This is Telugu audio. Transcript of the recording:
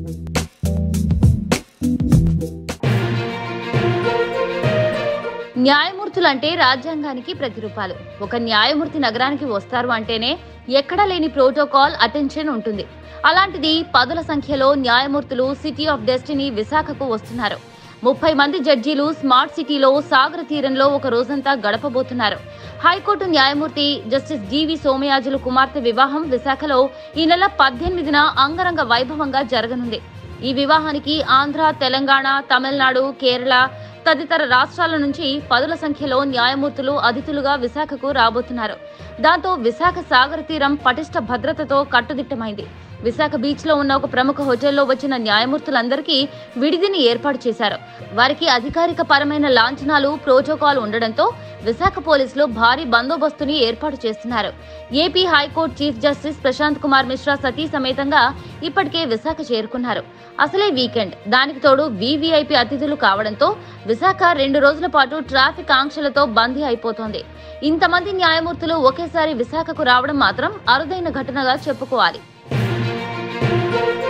న్యాయమూర్తులంటే రాజ్యాంగానికి ప్రతిరూపాలు ఒక న్యాయమూర్తి నగరానికి వస్తారు అంటేనే ఎక్కడా లేని ప్రోటోకాల్ అటెన్షన్ ఉంటుంది అలాంటిది పదుల సంఖ్యలో న్యాయమూర్తులు సిటీ ఆఫ్ డెస్టినీ విశాఖకు వస్తున్నారు ముప్పై మంది జడ్జీలు స్మార్ట్ సిటీలో సాగర తీరంలో ఒక రోజంతా గడపబోతున్నారు హైకోర్టు న్యాయమూర్తి జస్టిస్ జీవి సోమయాజులు కుమార్తె వివాహం విశాఖలో ఈ నెల పద్దెనిమిదిన అంగరంగ వైభవంగా జరగనుంది ఈ వివాహానికి ఆంధ్ర తెలంగాణ తమిళనాడు కేరళ తదితర రాష్ట్రాల నుంచి పదుల సంఖ్యలో న్యాయమూర్తులు అతిథులుగా విశాఖకు రాబోతున్నారు దాంతో విశాఖ సాగర తీరం పటిష్ట భద్రతతో కట్టుదిట్టమైంది విశాఖ బీచ్ లో ఉన్న ఒక ప్రముఖ హోటల్లో వచ్చిన న్యాయమూర్తులందరికీ విడిదిని ఏర్పాటు చేశారు వారికి అధికారిక పరమైన లాంఛనాలు ప్రోటోకాల్ ఉండడంతో విశాఖ పోలీసులు భారీ బందోబస్తుని ఏర్పాటు చేస్తున్నారు AP high court chief justice Prashant Kumar Mishra సతీ సమేతంగా ఇప్పటికే విశాఖ చేరుకున్నారు అసలే వీకెండ్ దానికి తోడు వీవీఐపీ అతిథులు కావడంతో విశాఖ రెండు రోజుల పాటు ట్రాఫిక్ ఆంక్షలతో బందీ అయిపోతోంది ఇంతమంది న్యాయమూర్తులు ఒకేసారి విశాఖకు రావడం మాత్రం అరుదైన ఘటనగా చెప్పుకోవాలి